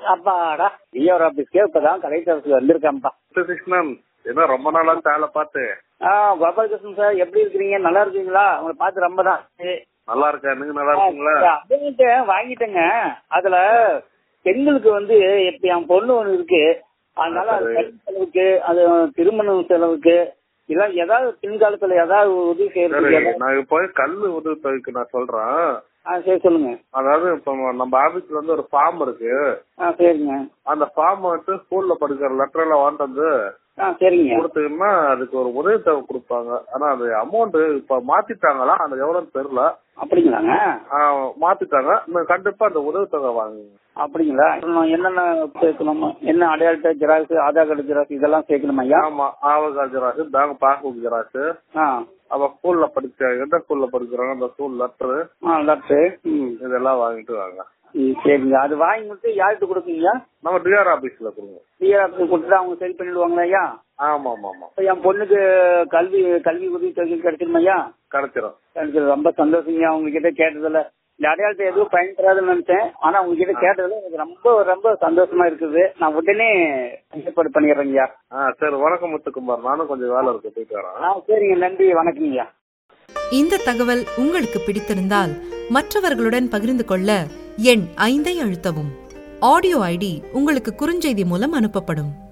அப்பாடா டிஆர் ஆபீஸ்க்கே இப்பதான் கலெக்டர் ஆஃபீஸ்க்கு வந்திருக்கேன்ப்பா கிருஷ்ணன் என்ன ரொம்ப நாளா சேலை பார்த்து ஆ கோபாலகிருஷ்ணன் சார் எப்படி இருக்கிறீங்க நல்லா இருக்கீங்களா உங்களை பார்த்து ரொம்ப தான் ஆச்சு. நல்லா இருக்கேன் நீங்க நல்லா இருக்கீங்களா அப்படின்ட்டு வாங்கிட்டேங்க அதுல பெண்களுக்கு வந்து இப்ப என் பொண்ணு ஒண்ணு இருக்கு அதனால அது சரி. கல்வி செலவுக்கு அது திருமண செலவுக்கு இல்ல ஏதாவது பின்காலத்துல ஏதாவது உதவி சரி செய்யறதுக்கு ஏதாவது- நான் இப்போ கல்லு உதவி தொகைக்கு நான் சொல்றேன் ஆ சரி சொல்லுங்க அதாவது இப்போ நம்ம ஆபீஸ்ல வந்து ஒரு ஃபார்ம் இருக்கு ஆ சரிங்க அந்த ஃபார்ம் வந்து ஸ்கூல்ல படிக்கிற லெட்டர் எல்லாம் வாங்கிட்டு வந்து ஆ சரிங்க கொடுத்தீங்கன்னா அதுக்கு ஒரு உதவி தொகை கொடுப்பாங்க ஆனா அது அமௌண்ட் இப்ப மாத்திட்டாங்களா அது எவ்வளவுன்னு தெரியல அப்படிங்களாங்க ஆ, மாத்திட்டாங்க இன்னும் கண்டிப்பா அந்த உதவி தொகை வாங்குங்க அப்படிங்களா இன்னும் என்னென்ன சேர்க்கணுமா என்ன அடையாள ஜெராக்ஸ் ஆதார் கார்டு ஜெராக்ஸ் இதெல்லாம் சேர்க்கணுமா ஐயா ஆமா ஆவகால் ஜெராக்ஸ் பேங்க் பாஸ்புக் ஜெராக்ஸ் ஆ அவ ஸ்கூல்ல படிச்ச எந்த ஸ்கூல்ல படிக்கிறாங்க அந்த ஸ்கூல் லெட்டர் ஆ டாக்டர் ம் இதெல்லாம் வாங்கிட்டு வாங்க ம், சரிங்க அது வாங்கி கொடுத்து யார்கிட்ட கொடுப்பீங்க நம்ம டிஆர் ஆபீஸ்ல கொடுங்க டிஆர் ஆஃபீஸ் கொடுத்துட்டு அவங்க சரி பண்ணிடுவாங்களா ஐயா ஆமா ஆமா ஆமா இப்ப என் பொண்ணுக்கு கல்வி கல்வி உதவி தொகை கிடைச்சிருமா ஐயா கிடைச்சிரும் எனக்கு ரொம்ப சந்தோஷங்க அவங்க கிட்ட கேட்டதுல இந்த அடையாளத்தை எதுவும் பயன் தராதுன்னு நினைச்சேன் ஆனா உங்க கிட்ட கேட்டதுல எனக்கு ரொம்ப ரொம்ப சந்தோஷமா இருக்குது நான் உடனே ஏற்பாடு பண்ணிடுறேங்கய்யா ஆ சரி வணக்கம் முத்துக்குமார் நானும் கொஞ்சம் வேலை இருக்கு போயிட்டு வரேன் ஆ சரிங்க நன்றி வணக்கங்கய்யா இந்த தகவல் உங்களுக்கு பிடித்திருந்தால் மற்றவர்களுடன் பகிர்ந்து கொள்ள எண் ஐந்தை அழுத்தவும் ஆடியோ ஐடி உங்களுக்கு குறுஞ்செய்தி மூலம் அனுப்பப்படும்